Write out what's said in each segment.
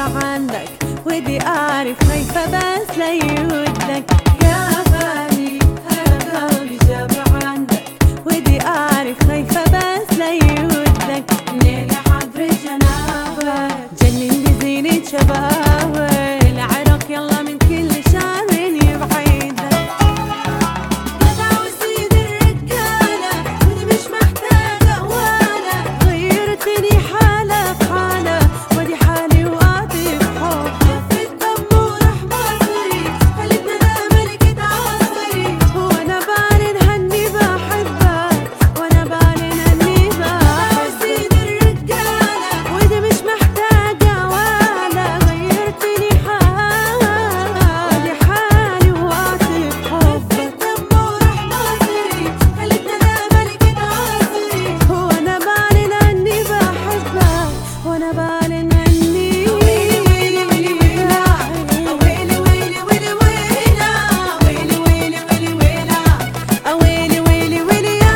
عنك ودي اعرف خايفة بس ليودك يا غالي هذا قلبي جاب عنك ودي اعرف خايفة بس ليودك ليلة حضر جنابك جنن بزينة شبابك العرق يلا من كل شهر يبعدك جدع وسيد الرجالة ودي مش محتاجة ولا غيرتني حالة بحالة ودي حالي وقعدي بحب خفت دم وراح مصري خلتنا انا ملكة عصري وانا بعلن هني بحبك وانا بعلن هني بحبك وسيد الرجالة ودي مش محتاجة ولا غيرتني حالة ودي حالي وقعدي بحبك دم وراح مصري خلتنا انا ملكة عصري وانا بعلن هني بحبك وانا بعلن هني ويلي ويلي ويلي ويلا ويلي ويلي ويلي ويلا ويلي ويلي ويلي ويلا ويلي ويلي ويلي يا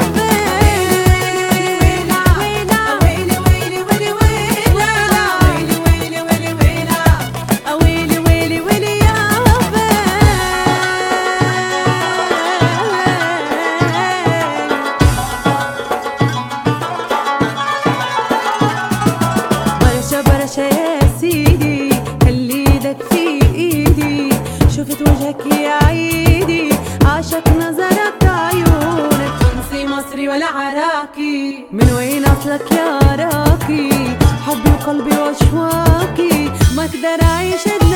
ويلا ويلي ويلي ويلي ويلا ويلي ويلي ويلي ويلا ويلي ويلي ويلي يا برشا برشا يا سيدي خلي ايدك في ايدي شفت وجهك يا عيدي عاشق نظرك عيونك تونسي مصري ولا عراقي من وين اصلك يا راقي حبي وقلبي واشواقي ما اقدر اعيش